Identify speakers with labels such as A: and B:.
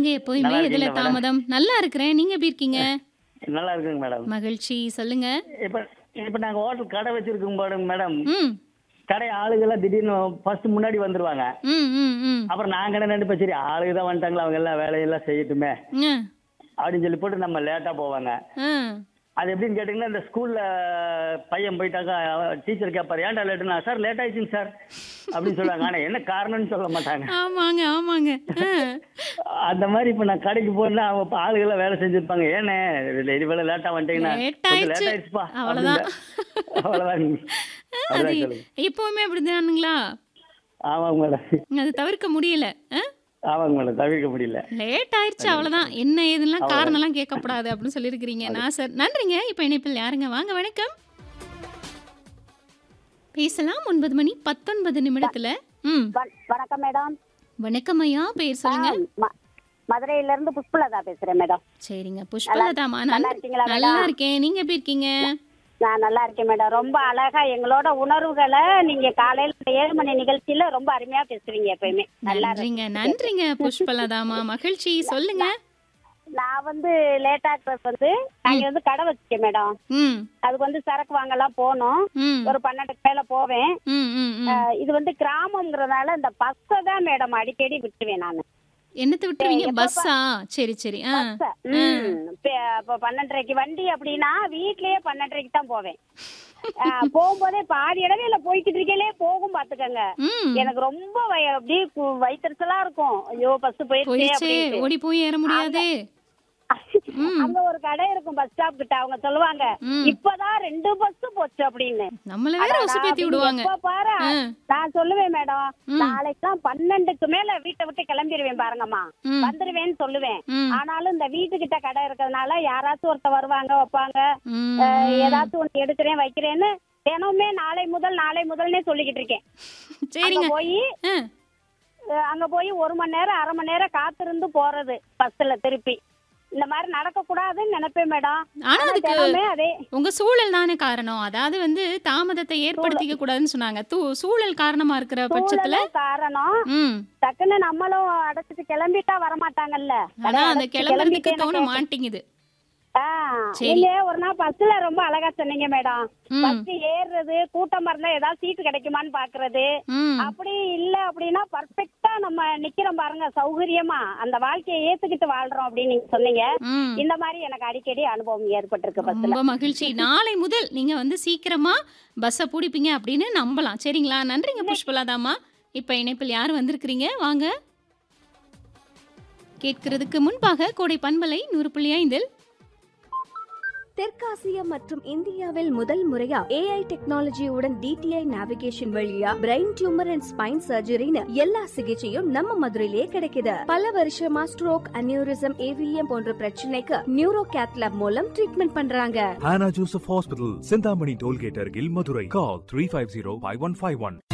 A: எங்க எப்போயுமே
B: நல்லா
A: எதுல
B: இருக்கீங்களா மேடம்?
A: தாமதம் நல்லா இருக்கிறேன் நீங்க எப்படி இருக்கீங்க
B: நல்லா இருக்குங்க மேடம்
A: மகிழ்ச்சி சொல்லுங்க
B: இப்ப இப்ப நாங்க ஹோட்டல் கடை வச்சிருக்கோம் பாருங்க மேடம்
A: ம்
B: கடை ஆளுகெல்லாம் திடீர்னு ஃபர்ஸ்ட் முன்னாடி வந்துருவாங்க
A: ம் ம் ம்
B: அப்புறம் நாங்க என்ன நினைப்போம் சரி ஆளுக தான் வந்துட்டாங்களா அவங்க எல்லாம் வேலையெல்லாம் செய்யட்டுமே
A: ஆ,
B: அப்படின்னு சொல்லி போட்டு நம்ம லேட்டா போவாங்க
A: ஆ.
B: அது எப்படின்னு கேட்டீங்கன்னா இந்த ஸ்கூல்ல பையன் போயிட்டாக்கா டீச்சர் கேட்பாரு ஏன்டா லேட்டுனா சார் லேட் ஆயிடுச்சுங்க சார் அப்படின்னு சொல்லுவாங்க ஆனா என்ன காரணம்னு சொல்ல மாட்டாங்க
A: ஆமாங்க ஆமாங்க ஆ.
B: அந்த மாதிரி இப்ப நான் கடைக்கு போனா அவங்க இப்ப ஆளுகெல்லாம் வேலை செஞ்சிருப்பாங்க ஏனே இது வேலை லேட்டா வந்துட்டீங்கன்னா
A: Late
B: கொஞ்சம்
A: ஆயிடுச்சு.
B: லேட் ஆயிடுச்சுப்பா
A: அவ்வளவுதான்.
B: அப்படின்னா. அவ்வளவுதான்
A: அது
B: அப்படிதான் சொல்லுங்க
A: எப்பவுமே அப்படிதானுங்களா
B: ஆமாங்க மேடம்
A: அது தவிர்க்க முடியல
B: ஆமாங்க மேடம் தவிர்க்க முடியல
A: லேட் ஆயிடுச்சு அவ்வளவுதான் என்ன ஏதுலாம் காரணம்லாம் கேட்கக்கூடாது அப்படின்னு சொல்லியிருக்கிறீங்க நான் சார் நன்றிங்க இப்போ இணைப்பில் யாருங்க வாங்க வணக்கம் பேசலாம் ஒன்பது மணி பத்தொன்பது நிமிடத்துல ம்
C: வண- வணக்கம் மேடம்
A: வணக்கம் ஐயா பேர் சொல்லுங்க
C: ம- மதுரையில இருந்து புஷ்பலதா பேசுறேன் மேடம்
A: சரிங்க புஷ்பலதாமா
C: நல்லா
A: நான்
C: இருக்கீங்களா
A: நல்லா
C: மேடம்?
A: இருக்கேன் நீங்க எப்படி இருக்கீங்க
C: நான் நல்லா இருக்கேன் மேடம் ரொம்ப அழகா எங்களோட உணர்வுகளை நீங்க காலையில இந்த ஏழு மணி நிகழ்ச்சியில ரொம்ப அருமையா பேசுவீங்க எப்பயுமே நல்லா இருக்கு.
A: நன்றிங்க நன்றிங்க புஷ்பலதாமா மகிழ்ச்சி சொல்லுங்க
C: நான் வந்து லேட்டா வந்து நாங்க வந்து கடை வச்சிருக்கேன் மேடம்
A: ம்
C: அதுக்கு வந்து சரக்கு வாங்கலாம் போனோம்
A: ம்
C: ஒரு பன்னெண்டுக்கு மேல போவேன்
A: ம் ம் ம்
C: அஹ் இது வந்து கிராமம்ங்கிறதுனால இந்த பஸ்ஸை தான் மேடம் அடிக்கடி விட்டுருவேன் நான்
A: என்னத்தை விட்டுருவீங்க பஸ்ஸா சரி சரி ஆ
C: இப்போ பன்னெண்டரைக்கு வண்டி அப்படின்னா வீட்லயே பன்னெண்டரைக்கு தான் போவேன் அஹ் போகும்போதே பாதி இடவேல போய்கிட்டு இருக்கலே போகும் பாத்துக்கங்க
A: ம்
C: எனக்கு ரொம்ப வய- அப்படியே கு- வயித்தெரிச்சலா இருக்கும் ஐயோ பஸ் போயிடுச்சே
A: போயிடுச்சே
C: அப்படின்ட்டு.
A: ஓடி போய் ஏற முடியாது ம்.
C: அங்க ஒரு கடை இருக்கும் பஸ் ஸ்டாப் கிட்ட அவங்க சொல்லுவாங்க
A: ம்.
C: இப்பதான் ரெண்டு பஸ் போச்சு அப்படின்னு
A: நம்மள வேற
C: அடடா,
A: உசுப்பேத்தி
C: அப்படின்னு
A: விடுவாங்க
C: எப்ப பாரு
A: ஆ.
C: நான் சொல்லுவேன் மேடம் நாளைக்கெல்லாம் பன்னெண்டுக்கு மேல வீட்டை விட்டு கிளம்பிடுவேன் பாருங்கம்மா
A: ம்.
C: வந்துருவேன்னு சொல்லுவேன்
A: ம்.
C: ஆனாலும் இந்த வீட்டுக்கிட்ட கடை இருக்கிறதுனால யாராச்சும் ஒருத்தர் வருவாங்க வைப்பாங்க
A: ம்.
C: அஹ், ஏதாச்சும் ஒண்ணு எடுக்கிறேன் வைக்கிறேன்னு தினமுமே நாளை முதல் நாளை முதல்னே சொல்லிக்கிட்டு இருக்கேன் அங்க
A: சரிங்க
C: போய்
A: ஆ.
C: அஹ், அங்க போய் ஒரு மணி நேரம் அரை மணி நேரம் காத்திருந்து போறது பஸ்ல திருப்பி இந்த மாதிரி நடக்க கூடாதுன்னு நினைப்பேன் மேடம்
A: ஆனா
C: ஆனா
A: அதுக்கு
C: தினமுமே அதே
A: உங்க சூழல் தானே காரணம் அதாவது வந்து தாமதத்தை ஏற்படுத்திக்க கூடாதுன்னு சொன்னாங்க தூ- சூழல் காரணமா இருக்கிற பட்சத்துல
C: சூழலும் காரணம்
A: ம்
C: டக்குன்னு நம்மளும் அடைச்சிட்டு கிளம்பிட்டா வரமாட்டாங்கல்ல
A: அதான் அந்த
C: அடைச்சிட்டு
A: கிளம்புறதுக்கு
C: கிளம்பிட்டே
A: தோண
C: நான்
A: மாட்டேங்குது
C: ஆ,
A: சரி.
C: நீங்க ஒரு நாள் பஸ்ல ரொம்ப அழகா சொன்னீங்க மேடம்
A: ம்.
C: பஸ் ஏறுறது கூட்டமா இருந்தா ஏதாவது சீட்டு கிடைக்குமான்னு பாக்குறது
A: ம்
C: அப்படி இல்ல அப்படின்னா பர்ஃபெக்ட்டா நம்ம நிக்கிறோம் பாருங்க சௌகரியமா அந்த வாழ்க்கையை ஏத்துக்கிட்டு வாழ்றோம் அப்படின்னு நீங்க சொன்னீங்க
A: ம்
C: இந்த மாதிரி எனக்கு அடிக்கடி அனுபவம் ஏற்பட்டிருக்கு பஸ்ல
A: ரொம்ப மகிழ்ச்சி நாளை முதல் நீங்க வந்து சீக்கிரமா பஸ்ஸை பிடிப்பீங்க அப்படின்னு நம்பலாம் சரிங்களா நன்றிங்க புஷ்பலாதாமா இப்ப இணைப்பில் யார் வந்திருக்கிறீங்க வாங்க கேட்கிறதுக்கு முன்பாக கோடை பண்பலை நூறு புள்ளி ஐந்தில்
D: தெற்காசியா மற்றும் இந்தியாவில் முதல் முறையா ஏஐ டெக்னாலஜியுடன் டிடிஐ நேவிகேஷன் வழியா பிரெயின் டியூமர் அண்ட் ஸ்பைன் சர்ஜரின்னு எல்லா சிகிச்சையும் நம்ம மதுரையிலே கிடைக்குது பல வருஷமா ஸ்ட்ரோக் அனியூரிசம் ஏவிஎம் போன்ற பிரச்சனைக்கு நியூரோ கேத்லாப் மூலம் ட்ரீட்மெண்ட் பண்றாங்க
E: Hannah Joseph Hospital, Sindhamani Tollgate, Argil, Madurai. Call 350 5151.